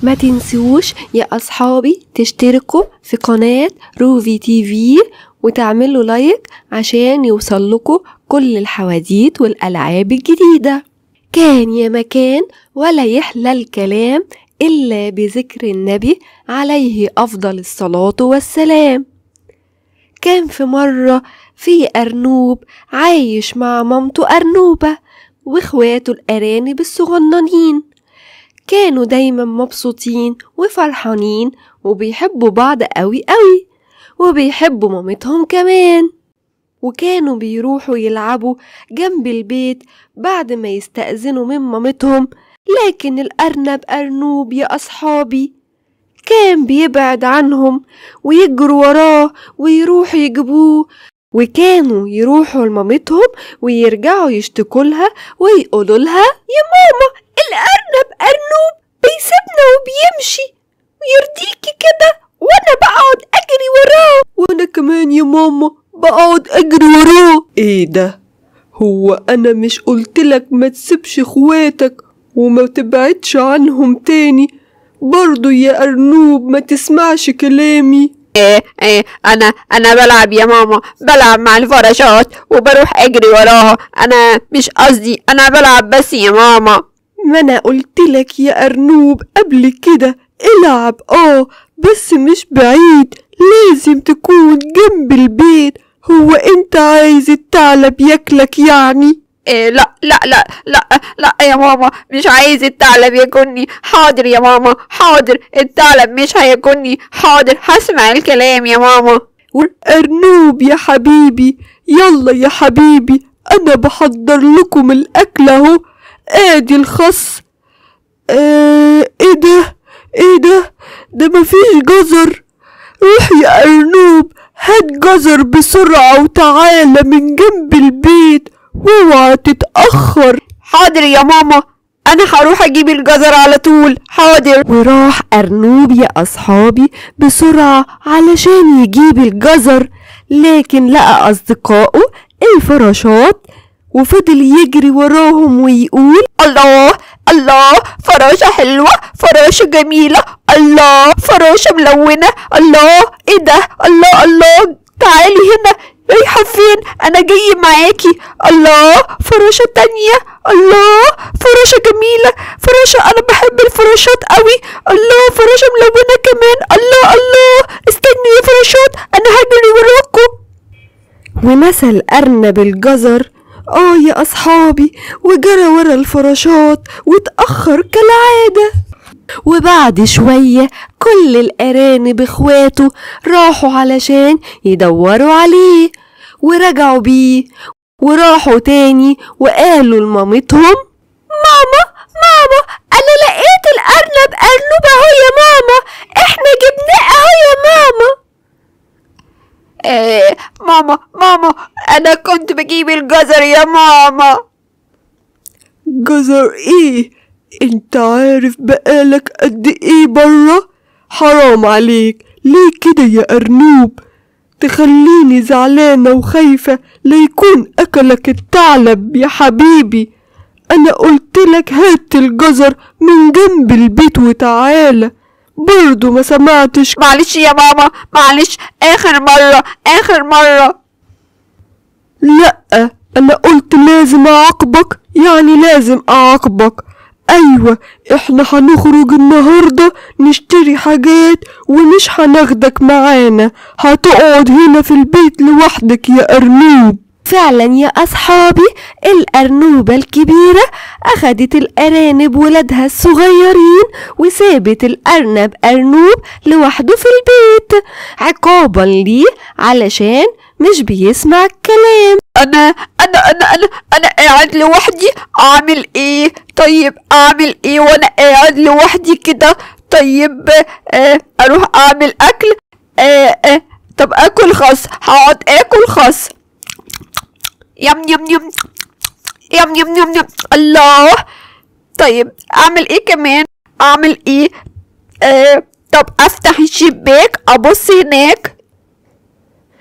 ما تنسوش يا أصحابي تشتركوا في قناة روفي تي في وتعملوا لايك عشان يوصلكوا كل الحواديت والألعاب الجديدة كان يا مكان ولا يحلى الكلام إلا بذكر النبي عليه أفضل الصلاة والسلام كان في مرة في أرنوب عايش مع مامته أرنوبة واخواته الأرانب الصغننين كانوا دايما مبسوطين وفرحانين وبيحبوا بعض قوي قوي وبيحبوا مامتهم كمان وكانوا بيروحوا يلعبوا جنب البيت بعد ما يستأذنوا من مامتهم لكن الأرنب أرنوب يا أصحابي كان بيبعد عنهم ويجروا وراه ويروحوا يجيبوه وكانوا يروحوا لمامتهم ويرجعوا يشتكوا لها ويقولوا لها يا ماما الأرنب أرنوب بيسيبنا وبيمشي ويرضيكي كده وأنا بقعد أجري وراه وانا كمان يا ماما بقعد اجري وراه ايه ده هو انا مش قلتلك ما تسيبش اخواتك وما تبعدش عنهم تاني برضو يا ارنوب ما تسمعش كلامي ايه ايه انا انا بلعب يا ماما بلعب مع الفراشات وبروح اجري وراها انا مش قصدي انا بلعب بس يا ماما ما انا قلتلك يا ارنوب قبل كده العب اه بس مش بعيد لازم تكون جنب البيت هو انت عايز الثعلب ياكلك يعني إيه لا لا لا لا لا يا ماما مش عايز الثعلب ياكلني حاضر يا ماما حاضر الثعلب مش هياكلني حاضر هسمع الكلام يا ماما أرنوب يا حبيبي يلا يا حبيبي أنا بحضر لكم الأكل أهو آدي الخس آه إيه ده إيه ده ده مفيش جزر روح يا أرنوب هات جزر بسرعة وتعالى من جنب البيت واوعى تتأخر حاضر يا ماما انا هروح اجيب الجزر على طول حاضر وراح أرنوب يا أصحابي بسرعة علشان يجيب الجزر لكن لقى أصدقائه الفراشات وفضل يجري وراهم ويقول الله الله فراشة حلوة فراشة جميلة الله فراشة ملونة الله ايه ده الله الله تعالي هنا رايحة فين انا جاي معاكي الله فراشة تانية الله فراشة جميلة فراشة انا بحب الفراشات قوي الله فراشة ملونة كمان الله الله استني يا فراشات انا هجري وراكم ونسى الأرنب الجزر آه يا أصحابي وجرى ورا الفراشات واتأخر كالعادة وبعد شوية كل الأرانب إخواته راحوا علشان يدوروا عليه ورجعوا بيه وراحوا تاني وقالوا لمامتهم ماما ماما أنا لقيت الأرنب أرنب أهو يا ماما إحنا جبناه أهو يا ماما إيه ماما ماما انا كنت بجيب الجزر يا ماما جزر ايه انت عارف بقالك قد ايه برا حرام عليك ليه كده يا أرنوب تخليني زعلانة وخايفة ليكون أكلك الثعلب يا حبيبي أنا قلتلك هات الجزر من جنب البيت وتعالى برضو ما سمعتش معلش يا ماما معلش اخر مرة اخر مرة لأ أنا قلت لازم أعاقبك يعني لازم أعاقبك أيوة إحنا هنخرج النهاردة نشتري حاجات ومش هناخدك معانا هتقعد هنا في البيت لوحدك يا أرنوب فعلا يا أصحابي الأرنوبة الكبيرة أخدت الأرانب ولادها الصغيرين وسابت الأرنب أرنوب لوحده في البيت عقابا ليه علشان مش بيسمع الكلام انا انا انا انا انا قاعد لوحدي اعمل ايه طيب اعمل ايه وانا قاعد لوحدي كده طيب آه اروح اعمل اكل آه آه طب اكل خس هقعد اكل خس يم يم يم يم يم يم يم الله طيب اعمل ايه كمان اعمل ايه آه طب افتح الشباك ابص هناك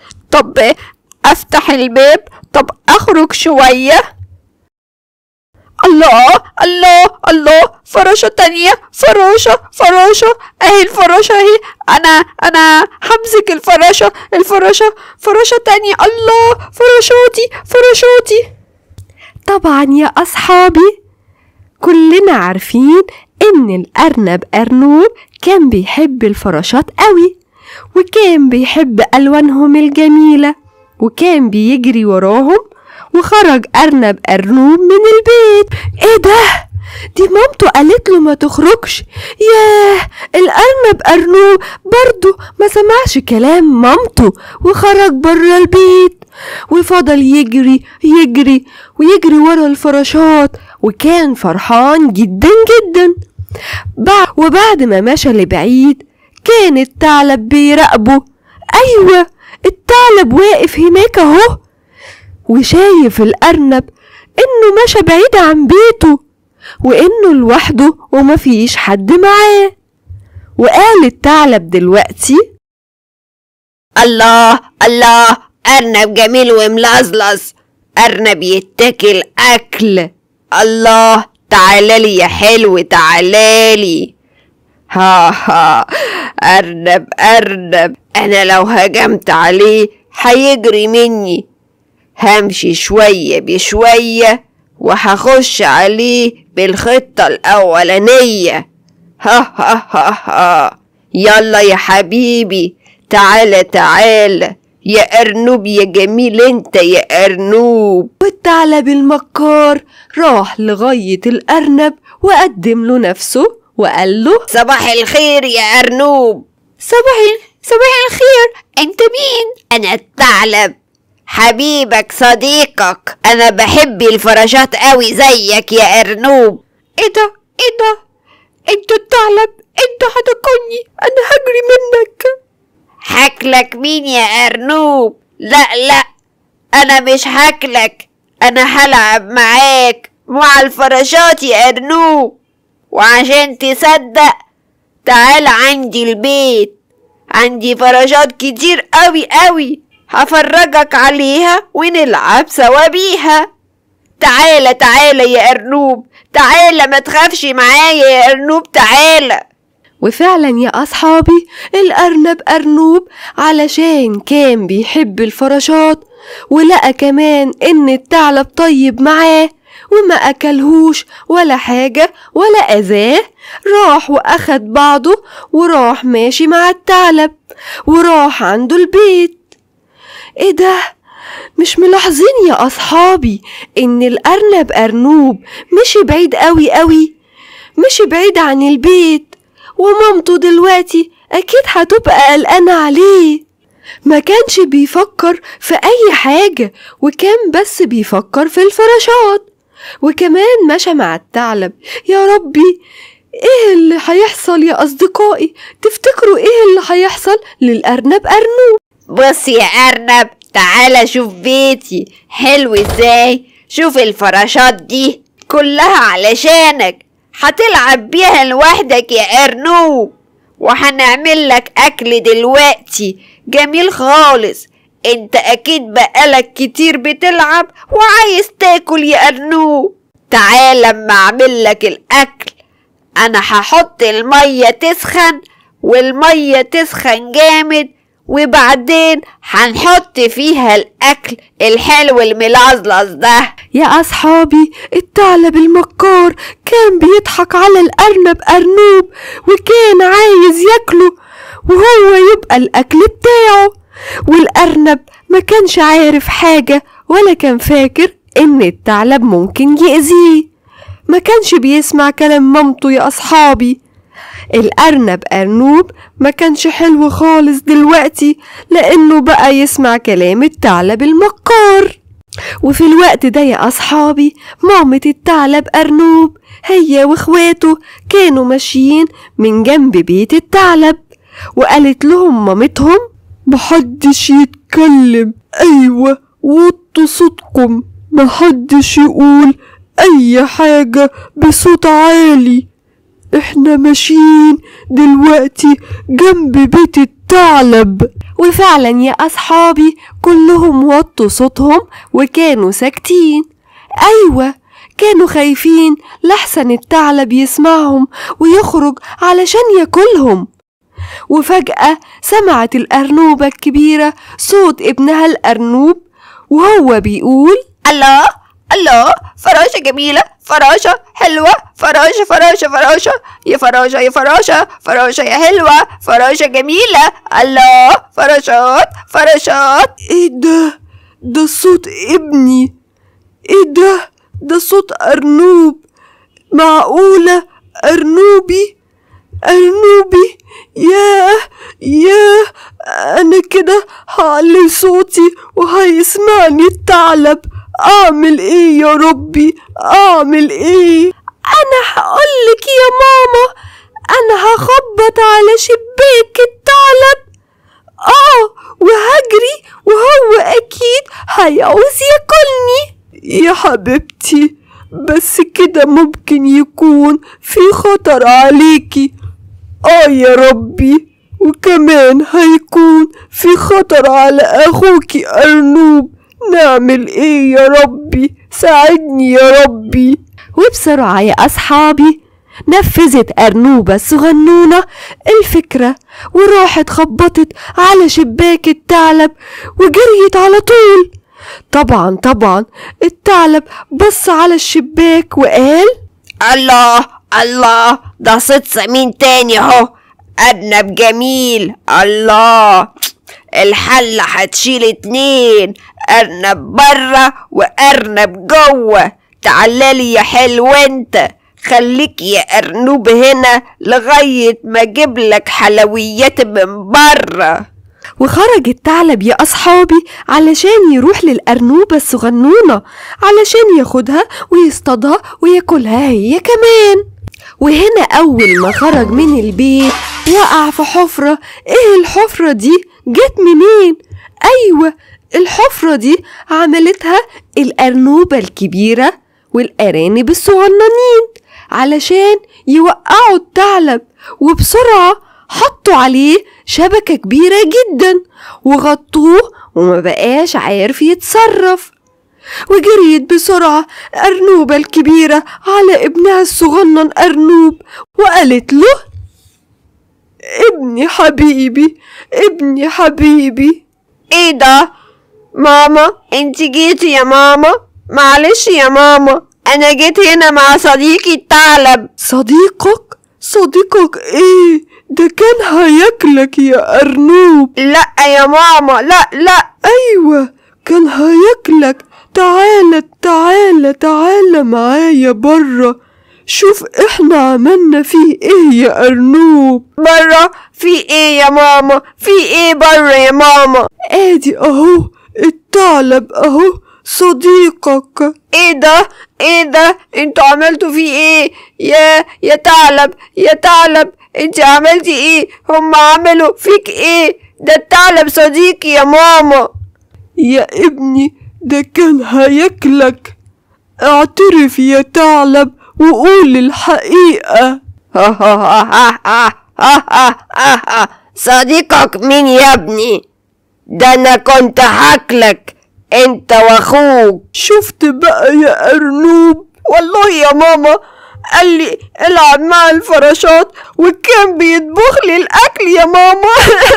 طب افتح الباب طب اخرج شوية الله الله الله فراشة تانية فراشة فراشة اهي الفراشة اهي انا انا همسك الفراشة الفراشة فراشة تانية الله فراشاتي فراشاتي طبعا يا أصحابي كلنا عارفين إن الأرنب أرنوب كان بيحب الفراشات قوي وكان بيحب ألوانهم الجميلة وكان بيجري وراهم وخرج أرنب أرنوب من البيت إيه ده؟ دي مامته قالت له ما تخرجش ياه الأرنب أرنوب برضه ما سمعش كلام مامته وخرج برا البيت وفضل يجري يجري ويجري ورا الفراشات وكان فرحان جدا جدا بع- وبعد ما مشى لبعيد كان الثعلب بيراقبه أيوة الثعلب واقف هناك أهو وشايف الأرنب إنه مشى بعيد عن بيته وإنه لوحده ومفيش حد معاه وقال الثعلب دلوقتي الله الله أرنب جميل وملزلز أرنب يتاكل أكل الله تعالالي يا حلو تعالالي ها ها أرنب أرنب أنا لو هجمت عليه هيجري مني همشي شوية بشوية وهخش عليه بالخطة الأولانية ها ها ها ها يلا يا حبيبي تعالى تعالى يا أرنوب يا جميل انت يا أرنوب والثعلب المكار راح لغاية الأرنب وقدم له نفسه وقال له صباح الخير يا أرنوب صباح صباح الخير انت مين انا الثعلب حبيبك صديقك انا بحب الفراشات قوي زيك يا ارنوب ايه ده ايه ده انت الثعلب انت هتاكلني انا هجري منك حكلك مين يا ارنوب لا لا انا مش هاكلك انا هلعب معاك مع الفراشات يا ارنوب وعشان تصدق تعال عندي البيت عندي فراشات كتير قوي قوي هفرجك عليها ونلعب سوا بيها تعالى تعالى يا أرنوب تعالى ما تخافش معايا يا أرنوب تعالى وفعلا يا أصحابي الأرنب أرنوب علشان كان بيحب الفراشات ولقى كمان إن الثعلب طيب معاه وما أكلهوش ولا حاجة ولا أذاه راح وأخد بعضه وراح ماشي مع الثعلب وراح عنده البيت ايه ده مش ملاحظين يا أصحابي إن الأرنب أرنوب مشي بعيد قوي قوي مشي بعيد عن البيت ومامته دلوقتي أكيد هتبقى قلقانة عليه ما كانش بيفكر في أي حاجة وكان بس بيفكر في الفراشات وكمان مشى مع الثعلب يا ربي ايه اللي هيحصل يا أصدقائي تفتكروا ايه اللي هيحصل للأرنب أرنوب بص يا أرنب تعالى شوف بيتي حلو ازاي شوف الفراشات دي كلها علشانك هتلعب بيها لوحدك يا أرنوب وهنعمل لك أكل دلوقتي جميل خالص انت اكيد بقالك كتير بتلعب وعايز تاكل يا أرنوب تعال لما اعمل لك الأكل انا هحط المية تسخن والمية تسخن جامد وبعدين هنحط فيها الأكل الحلو الملزلز ده يا أصحابي الثعلب المكار كان بيضحك على الأرنب أرنوب وكان عايز ياكله وهو يبقى الأكل بتاعه والأرنب ما كانش عارف حاجة ولا كان فاكر إن الثعلب ممكن يأذيه ما كانش بيسمع كلام مامته يا أصحابي الأرنب أرنوب ما كانش حلو خالص دلوقتي لأنه بقى يسمع كلام الثعلب المكار وفي الوقت ده يا أصحابي مامة الثعلب أرنوب هي واخواته كانوا ماشيين من جنب بيت الثعلب وقالت لهم مامتهم محدش يتكلم أيوة وطوا صوتكم محدش يقول أي حاجة بصوت عالي احنا ماشيين دلوقتي جنب بيت الثعلب وفعلا يا أصحابي كلهم وطوا صوتهم وكانوا ساكتين أيوة كانوا خايفين لحسن الثعلب يسمعهم ويخرج علشان ياكلهم وفجأة سمعت الأرنوبة الكبيرة صوت ابنها الأرنوب وهو بيقول الله الله فراشة جميلة فراشة حلوة فراشة فراشة فراشة يا فراشة يا فراشة فراشة يا حلوة فراشة جميلة الله فراشات فراشات ايه ده ده صوت ابني ايه ده ده صوت ارنوب معقولة ارنوبي ارنوبي ياه ياه انا كده هعلي صوتي وهيسمعني الثعلب اعمل ايه يا ربي اعمل ايه أنا هقولك يا ماما أنا هخبط على شباك الثعلب آه وهجري وهو أكيد هيعوز ياكلني يا حبيبتي بس كده ممكن يكون في خطر عليكي اه يا ربي وكمان هيكون في خطر على اخوكي ارنوب نعمل ايه يا ربي ساعدني يا ربي وبسرعة يا أصحابي نفذت أرنوبة الصغنونة الفكرة وراحت خبطت على شباك الثعلب وجريت على طول طبعا طبعا الثعلب بص على الشباك وقال الله الله ده صوت سمين تاني اهو أرنب جميل الله الحلة هتشيل اتنين أرنب برا وأرنب جوه تعالالي يا حلو انت خليك يا أرنوب هنا لغاية ما أجيبلك حلويات من برا وخرج الثعلب يا أصحابي علشان يروح للأرنوبة الصغنونة علشان ياخدها ويصطادها وياكلها هي كمان وهنا أول ما خرج من البيت وقع في حفرة إيه الحفرة دي جت منين؟ أيوة الحفرة دي عملتها الأرنوبة الكبيرة والأرانب الصغننين علشان يوقعوا الثعلب وبسرعة حطوا عليه شبكة كبيرة جدا وغطوه وما بقاش عارف يتصرف وجريت بسرعة أرنوبة الكبيرة على ابنها الصغنن أرنوب وقالت له ابني حبيبي ابني حبيبي ايه ده ماما انت جيتي يا ماما معلش يا ماما انا جيت هنا مع صديقي الثعلب صديقك صديقك ايه ده كان هياكلك يا ارنوب لا يا ماما لا لا ايوه كان هياكلك تعالى تعالى تعالى معايا برا شوف احنا عملنا فيه ايه يا ارنوب برا في ايه يا ماما في ايه برا يا ماما ادي اهو الثعلب اهو صديقك ايه ده ايه ده انتوا عملتوا فيه ايه يا يا ثعلب يا ثعلب انت عملتي ايه هم عملوا فيك ايه ده الثعلب صديقي يا ماما يا ابني ده كان هياكلك اعترف يا ثعلب وقول الحقيقة ها ها ها ها ها ها ها ها صديقك مين يا ابني ده انا كنت هاكلك انت واخوك شفت بقى يا أرنوب والله يا ماما قال لي العب مع الفراشات وكان بيطبخ لي الاكل يا ماما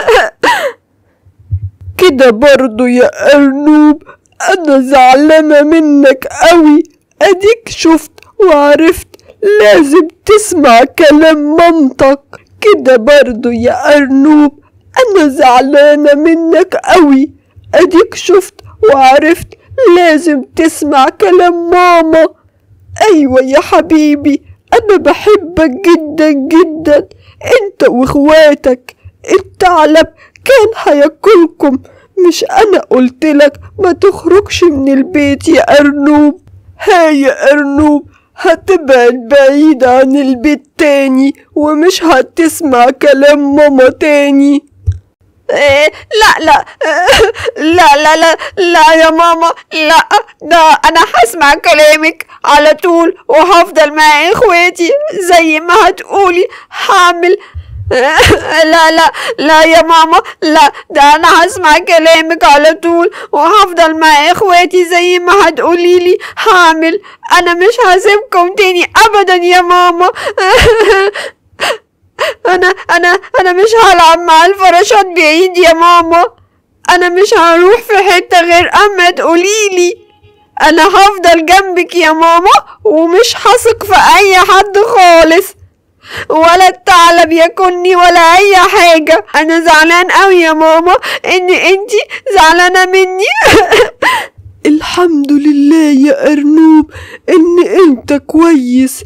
كده برضو يا أرنوب أنا زعلانة منك أوي أديك شفت وعرفت لازم تسمع كلام مامتك كده برضو يا أرنوب أنا زعلانة منك أوي أديك شفت وعرفت لازم تسمع كلام ماما أيوة يا حبيبي أنا بحبك جدا جدا أنت وإخواتك الثعلب كان هياكلكم مش أنا قلتلك ما تخرجش من البيت يا أرنوب ها يا أرنوب هتبعد بعيد عن البيت تاني ومش هتسمع كلام ماما تاني إيه لا لا لا لا لا لا يا ماما لا ده انا هسمع كلامك على طول وهفضل مع اخواتي زي ما هتقولي هعمل لا لا لا يا ماما لا ده انا هسمع كلامك على طول وهفضل مع اخواتي زي ما هتقولي لي هعمل انا مش هسيبكم تاني ابدا يا ماما انا انا انا مش هلعب مع الفراشات بعيد يا ماما انا مش هروح في حتة غير اما تقوليلي انا هفضل جنبك يا ماما ومش هثق في اي حد خالص ولا الثعلب ياكلني ولا اي حاجة انا زعلان قوي يا ماما ان انتي زعلانة مني الحمد لله يا أرنوب إن أنت كويس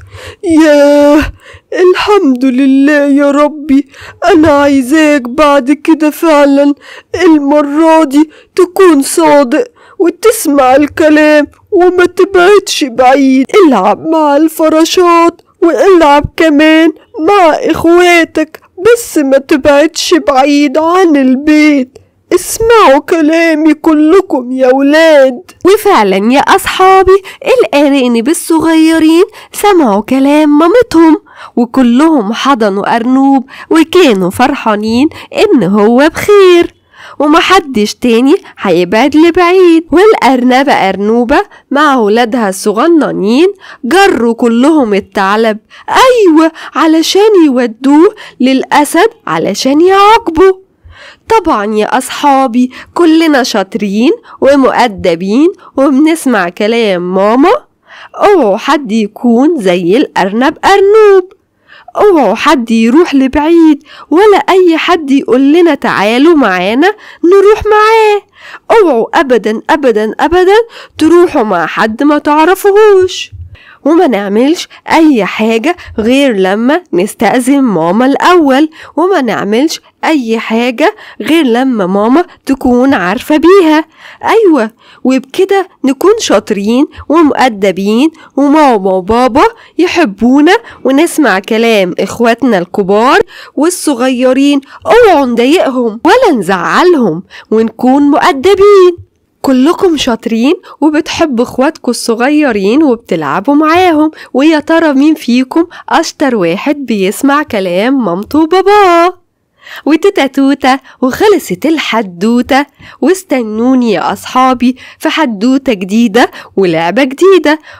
ياه الحمد لله يا ربي أنا عايزاك بعد كده فعلا المرة دي تكون صادق وتسمع الكلام وما تبعدش بعيد العب مع الفراشات والعب كمان مع إخواتك بس ما تبعدش بعيد عن البيت اسمعوا كلامي كلكم يا ولاد وفعلا يا أصحابي الأرانب الصغيرين سمعوا كلام مامتهم وكلهم حضنوا أرنوب وكانوا فرحانين إن هو بخير ومحدش تاني هيبعد لبعيد والأرنبة أرنوبة مع ولادها الصغننين جروا كلهم الثعلب أيوة علشان يودوه للأسد علشان يعاقبه طبعا يا أصحابي كلنا شاطرين ومؤدبين وبنسمع كلام ماما اوعوا حد يكون زي الأرنب أرنوب اوعوا حد يروح لبعيد ولا أي حد يقول لنا تعالوا معانا نروح معاه اوعوا أبدا أبدا أبدا تروحوا مع حد ما تعرفوهوش وما نعملش أي حاجة غير لما نستأذن ماما الأول وما نعملش أي حاجة غير لما ماما تكون عارفة بيها أيوة وبكده نكون شاطرين ومؤدبين وماما وبابا يحبونا ونسمع كلام إخواتنا الكبار والصغيرين اوعوا نضايقهم ولا نزعلهم ونكون مؤدبين كلكم شاطرين وبتحبوا اخواتكم الصغيرين وبتلعبوا معاهم ويا ترى مين فيكم اشطر واحد بيسمع كلام مامته وباباه وتيتا توتة وخلصت الحدوتة واستنوني يا أصحابي في حدوتة جديدة ولعبة جديدة